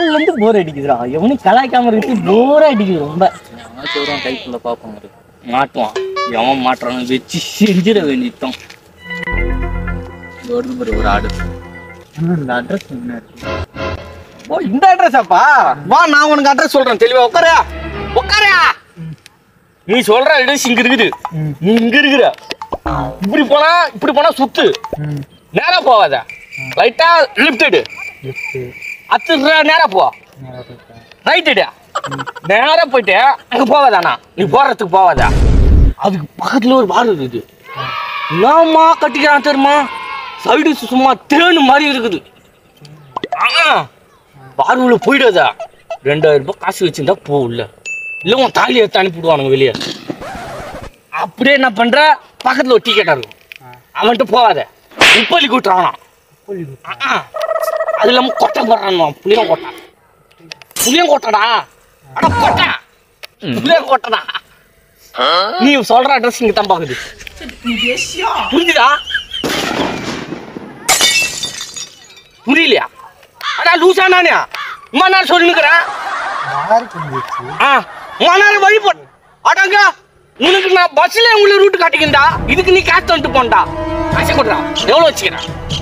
நாலுல இருந்து போர் அடிக்குதுடா எவனும் கலாய்க்காம இருக்கு போர் அடிக்குது ரொம்ப சொல்றான் கைக்குள்ள பாப்போம் இரு. மாட்டுவான் எவன் மாட்டுறான்னு வச்சு செஞ்சிட வேண்டியதான் ஒரு ஒரு ஆடு இந்த அட்ரஸ் என்ன இருக்கு ஓ இந்த அட்ரஸாப்பா வா நான் உனக்கு அட்ரஸ் சொல்றேன் தெளிவா உட்காரா உட்காரா நீ சொல்ற அட்ரஸ் இங்க இருக்குது நீ இங்க இருக்கிற இப்படி போனா இப்படி போனா சுத்து நேரா போவாத லைட்டா லெஃப்ட் எடு அத்து நேரா போ ரைட் எடு நேரா போயிட்டு அங்க போவாதாண்ணா நீ போறதுக்கு போவாதா அதுக்கு பக்கத்துல ஒரு பார் இருக்குது என்னம்மா கட்டிக்கிறான் தெரியுமா சைடு சும்மா தேனு மாதிரி இருக்குது பார்வுல போயிடாதா ரெண்டாயிரம் ரூபாய் காசு வச்சிருந்தா போ உள்ள இல்ல உன் தாலி எடுத்து அனுப்பிடுவானுங்க வெளியே அப்படியே என்ன பண்ற பக்கத்துல ஒரு டிக்கெட் இருக்கும் அவன்கிட்ட போகாத உப்பலி கூட்டுறானா அது இல்லாம கொட்டை போடுறான் புளியம் கொட்டை புளியம் கொட்டடா அட கொட்டை புளியம் கொட்டடா நீ சொல்ற அட்ரஸ் இங்க தான் பாக்குது புரிஞ்சுதா புரியலையா அடா லூசா நானே இம்மா நான் சொல்லினுக்கிறேன் யாருக்கு வந்துச்சு ஆ மணி வழி போ அடங்க உனக்கு நான் பஸ்ல உங்களுக்கு ரூட் காட்டிக்கிண்டா இதுக்கு நீ காசு வந்துட்டு போண்டா காசு கொடுறா எவ்வளவு வச்சுக்கிறேன்